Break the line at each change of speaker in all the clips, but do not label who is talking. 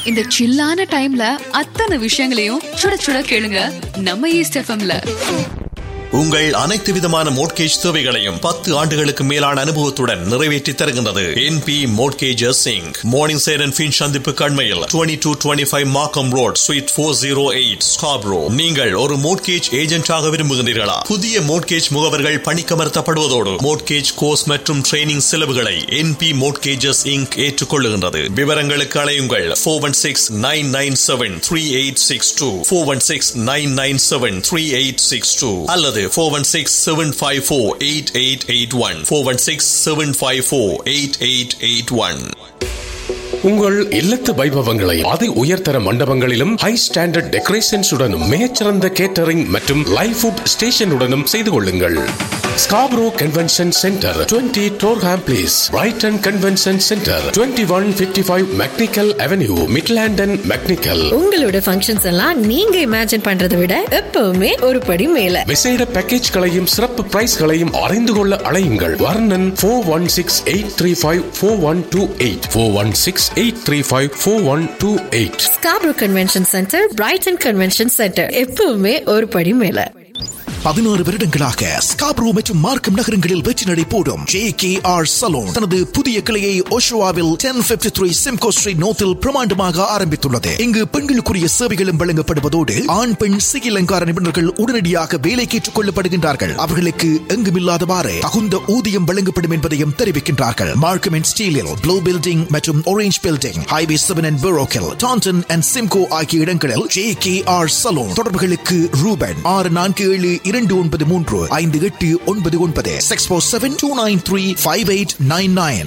இந்த சில்லான டைம்ல அத்தனை விஷயங்களையும் சுட சுட கேளுங்க நம்ம ஈஸ்ட் எஃப்எம்ல
உங்கள் அனைத்து விதமான மோட்கேஜ் தேவைகளையும் பத்து ஆண்டுகளுக்கு மேலான அனுபவத்துடன் நிறைவேற்றி தருகின்றது என்பி மோட்கேஜஸ் சிங் மார்னிங் சேர் அண்ட் ஃபின் சந்திப்பு கண்மையில் twenty two twenty five Markham road suite four zero eight Scarborough நீங்கள் ஒரு மோட்கேஜ் ஏஜென்டாக விரும்புகின்றீர்களா புதிய மோட்கேஜ் முகவர்கள் பணிக்கமர்த்தப்படுவதோடு மோட்கேஜ் கோர்ஸ் மற்றும் ட்ரைனிங் செலவுகளை என்பி மோட்கேஜஸ் இங்க் ஏற்றுக்கொள்ளுகின்றது விவரங்களுக்கு அலையுங்கள் four one six nine nine seven three eight six two four one six nine nine seven three eight six two அல்லது four one six seven five four eight eight eight one four one six seven five four eight eight eight one
உங்கள் இல்லத்து வைபவங்களை அதி உயர்தர மண்டபங்களிலும் high standard decorations உடனும் மிகச்சிறந்த catering மற்றும் live food ஸ்டேஷனுடனும் செய்து கொள்ளுங்கள் Scarborough convention centre 20 Torham place Brighton convention centre 2155 one fifty five McNicoll avenue Midland and McNicoll
உங்களோட ஃபங்க்ஷன்ஸ் எல்லாம் நீங்க இமேஜின் பண்றதை விட எப்பவுமே ஒரு படி மேல
விசேட பேக்கேஜ்களையும் சிறப்பு பிரைஸ்களையும் அறிந்து கொள்ள அழையுங்கள் Varnan four one six eight three five four one two eight four one six eight three five four one two eight
Scarborough convention centre Brighton convention centre எப்பவுமே ஒரு படி மேல
பதினாறு வருடங்களாக ஸ்காப்ரோ மற்றும் மார்க்கம் நகரங்களில் வெற்றி நடை போடும் ஜே கே ஆர் சலூன் தனது புதிய கிளையை ஓஷோவாவில் ten fifty three Simcoe street நோத்தில் பிரமாண்டமாக ஆரம்பித்துள்ளது இங்கு பெண்களுக்குரிய சேவைகளும் வழங்கப்படுவதோடு ஆண் பெண் சிகை அலங்கார நிபுணர்கள் உடனடியாக வேலைக்கு ஏற்றுக் கொள்ளப்படுகின்றார்கள் அவர்களுக்கு எங்குமில்லாதவாறு தகுந்த ஊதியம் வழங்கப்படும் என்பதையும் தெரிவிக்கின்றார்கள் மார்க்கம் அண்ட் ஸ்டீலில் ப்ளூ பில்டிங் மற்றும் orange building highway seven and பெரோக்கில் டான்டன் அண்ட் சிம்கோ ஆகிய இடங்களில் ஜே கே ஆர் சலூன் தொடர்புகளுக்கு ரூபன் ஆறு நான்கு ஏழு இரண்டு ஒன்பது மூன்று ஐந்து எட்டு ஒன்பது ஒன்பது six four seven two nine three five eight nine nine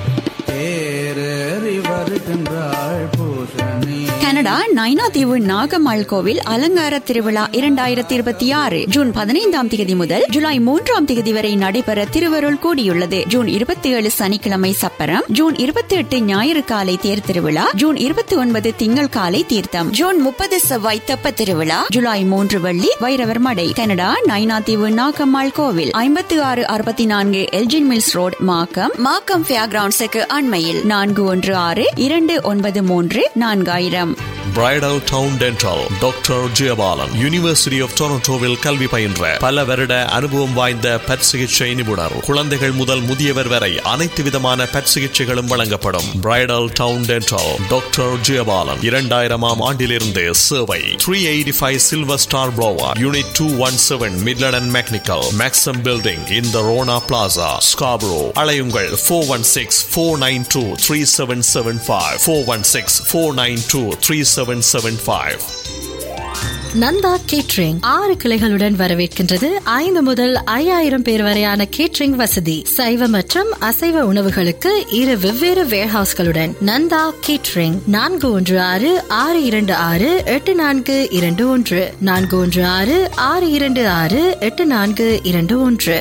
தேரறி வருகின்றாள் பூசணி
கனடா நைனாதீவு நாகம்மாள் கோவில் அலங்கார திருவிழா இரண்டாயிரத்தி இருபத்தி ஆறு ஜூன் பதினைந்தாம் தேதி முதல் ஜூலை மூன்றாம் தேதி வரை நடைபெற திருவருள் கூடியுள்ளது ஜூன் இருபத்தி ஏழு சனிக்கிழமை சப்பரம் ஜூன் இருபத்தி எட்டு ஞாயிறு காலை தேர் திருவிழா ஜூன் இருபத்தி ஒன்பது திங்கள் காலை தீர்த்தம் ஜூன் முப்பது செவ்வாய் தெப்ப திருவிழா ஜூலை மூன்று வெள்ளி வைரவர் மடை கனடா நைனாதீவு நாகம்மாள் கோவில் ஐம்பத்தி ஆறு அறுபத்தி நான்கு Elgin Mills road Markham Markham fair கிரவுண்ட்ஸுக்கு அண்மையில் நான்கு ஒன்று ஆறு இரண்டு ஒன்பது மூன்று நான்காயிரம்
Bridletowne dental doctor Jeyapalan university of டொரண்டோவில் கல்வி பயின்ற பல வருட அனுபவம் வாய்ந்த பற் சிகிச்சை நிபுணர் குழந்தைகள் முதல் முதியவர் வரை அனைத்து விதமான பற் சிகிச்சைகளும் வழங்கப்படும் Bridletowne dental doctor Jeyapalan இரண்டாயிரமாம் ஆண்டிலிருந்து சேவை three eighty five silver star boulevard unit two one seven Midland and McNicoll Maxim building in the Rona plaza Scarborough அலையுங்கள் four one six four nine two three seven seven five four one six four nine two three seven seven five
Nandha catering ஆறு கிளைகளுடன் வரவேற்கின்றது ஐந்து முதல் ஐயாயிரம் பேர் வரையான catering வசதி சைவ மற்றும் அசைவ உணவுகளுக்கு இரு வெவ்வேறு வேர்ஹவுஸ்களுடன் நந்தா கேட்ரிங் நான்கு ஒன்று ஆறு ஆறு இரண்டு ஆறு எட்டு நான்கு இரண்டு ஒன்று நான்கு ஒன்று ஆறு ஆறு இரண்டு ஆறு எட்டு நான்கு இரண்டு ஒன்று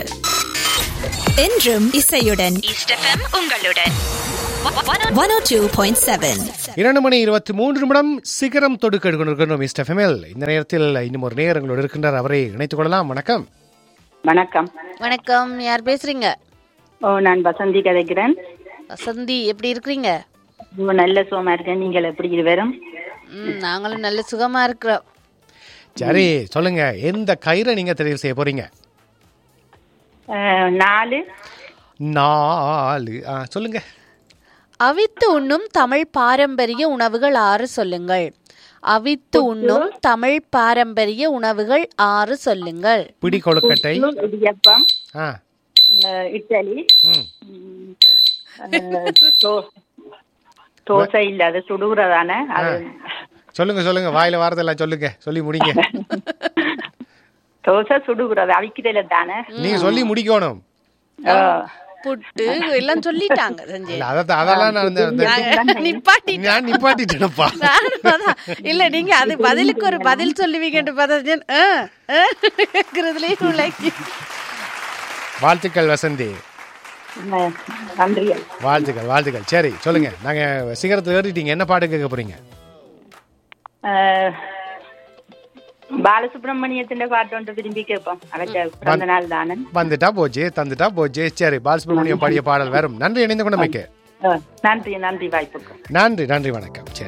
என்றும் இசையுடன் உங்களுடன் one O two point seven
இரண்டு மணி இருபத்தி மூன்று நிமிடம் சிகரம் தொடுக்க எடுக்கணும் மிஸ்டர் ஃபெமில் இந்த நேரத்தில் இன்னும் ஒரு நேரங்களோடு இருக்கின்றார் அவரை இணைத்துக் கொள்ளலாம் வணக்கம்
வணக்கம்
வணக்கம் யார் பேசுறீங்க
ஓ நான் வசந்தி கதைக்கிறேன்
வசந்தி எப்படி இருக்கிறீங்க
ரொம்ப நல்ல சுகமா இருக்கேன் நீங்கள் எப்படி இருவரும்
ம், நாங்களும் நல்ல சுகமா இருக்கிறோம்
சரி சொல்லுங்க எந்த கயிறை நீங்க தெரிவு செய்ய போறீங்க
அஹ், நாலு
நாலு ஆ, சொல்லுங்க
அவித்து உண்ணும் தமிழ் பாரம்பரிய உணவுகள் ஆறு சொல்லுங்கள் அவித்து உண்ணும் தமிழ் பாரம்பரிய உணவுகள் ஆறு சொல்லுங்கள்
பிடி கொழுக்கட்டை
புட்டு, இடியப்பம்
ஆ
அஹ், இட்லி
ம்
அஹ், தோ- தோசை இல்ல அது சுடுகிறதானே அது
சொல்லுங்க சொல்லுங்க வாயில வாரதெல்லாம் சொல்லுங்க சொல்லி முடிங்க
தோசை சுடுகிறது அவிக்கிறதுல தானே
நீங்க சொல்லி முடிக்கணும்
அஹ்,
புட்டு எல்லாம் சொல்லிட்டாங்க செஞ்சு
இல்ல அதான் அதெல்லாம் நான் இந்த- இந்த-
நிப்பாட்டி
நான் நிப்பாட்டிட்டேனப்பா
நானும் அதான். இல்ல நீங்க அது பதிலுக்கு ஒரு பதில் சொல்லுவீங்கன்னு பார்த்தா ஆ, ஆ, கேக்குறதுலயே உழைக்கி.
வாழ்த்துக்கள் வசந்தி
அஹ், நன்றி
வாழ்த்துக்கள் வாழ்த்துக்கள் சரி சொல்லுங்க நாங்க சிகரத்தை ஏறிட்டீங்க என்ன பாட்டு கேட்க போறீங்க
அஹ், பாலசுப்ரமணியத்தின் பாட்டு ஒன்று விரும்பி கேட்போம் அவற்ற பிறந்த நாள் தானே
வந்துட்டா போச்சு தந்துட்டா போச்சு சரி பாலசுப்ரமணியம் பாடிய பாடல் வரும் நன்றி இணைந்து கொண்டமைக்கு
அஹ், நன்றி நன்றி வாய்ப்புக்கு
நன்றி நன்றி வணக்கம் சரி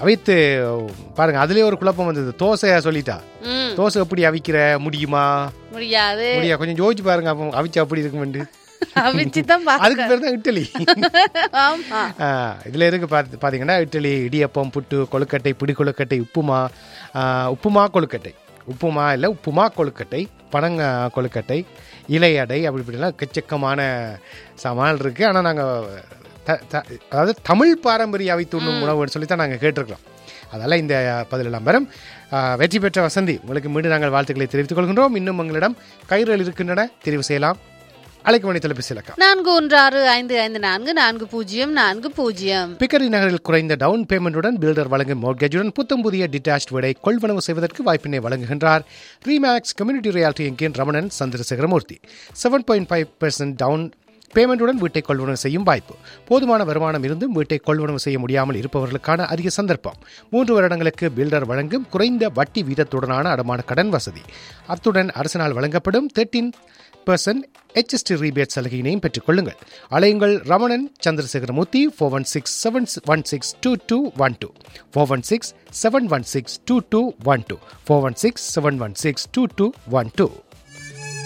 அவித்து பாருங்க அதுலயே ஒரு குழப்பம் வந்தது தோசையா சொல்லிட்டா
ம்
தோசை எப்படி அவிக்கிற முடியுமா
முடியாது
முடியா கொஞ்சம் யோசிச்சு பாருங்க அப்போ அவிச்சா அப்படி இருக்குமெண்டு
அவிச்சுதான்
அதுக்கு
பார்க்க
பேர் தான் இட்டலி
ஆமா
ஆ, இதுல இருக்கு பார்த்து பார்த்தீங்கன்னா இட்லி இடியப்பம் புட்டு கொழுக்கட்டை பிடி கொழுக்கட்டை உப்புமா ஆ, உப்புமா கொழுக்கட்டை உப்புமா இல்லை உப்புமா கொழுக்கட்டை பனங்க கொழுக்கட்டை இலை அடை அப்படி இப்படிலாம் எக்கச்சக்கமான சமால் இருக்குது ஆனால் நாங்கள் த த- அதாவது தமிழ் பாரம்பரிய அவை தூண்டும் உணவுன்னு சொல்லி தான் நாங்கள் கேட்டிருக்கிறோம் அதெல்லாம் இந்த பதிலெல்லாம் பெறும் ஆ, வெற்றி பெற்ற வசந்தி உங்களுக்கு மீண்டும் நாங்கள் வாழ்த்துக்களை தெரிவித்துக் கொள்கின்றோம் இன்னும் உங்களிடம் கயிறுகள் இருக்கின்றன தெரிவு செய்யலாம் அழைக்க வேண்டிய தொலைபேசி இலக்கம்
நான்கு ஒன்று ஆறு ஐந்து ஐந்து நான்கு நான்கு பூஜ்ஜியம் நான்கு பூஜ்ஜியம்
பிக்கரி நகரில் குறைந்த டவுன் பேமெண்ட்டுடன் பில்டர் வழங்கும் மோட்கேஜுடன் புத்தம் புதிய டிட்டாச் வீடை கொள்வனவு செய்வதற்கு வாய்ப்பினை வழங்குகின்றார் Remax community realty Inc Ramanan Chandrasekaramoorthy seven point five percent down பேமெண்ட்டுடன் வீட்டை கொள்வனவு செய்யும் வாய்ப்பு போதுமான வருமானம் இருந்தும் வீட்டை கொள்வனவு செய்ய முடியாமல் இருப்பவர்களுக்கான அரிய சந்தர்ப்பம் மூன்று வருடங்களுக்கு பில்டர் வழங்கும் குறைந்த வட்டி வீதத்துடனான அடமான கடன் வசதி அத்துடன் அரசினால் வழங்கப்படும் தேர்ட்டின் பர்சன்ட் HST ரீபேட் சலுகையினையும் பெற்றுக் கொள்ளுங்கள் அலையுங்கள் Ramanan Chandrasekaramoorthy four one six seven one six two two one two four one six seven one six two two one two four one six seven one six two two one two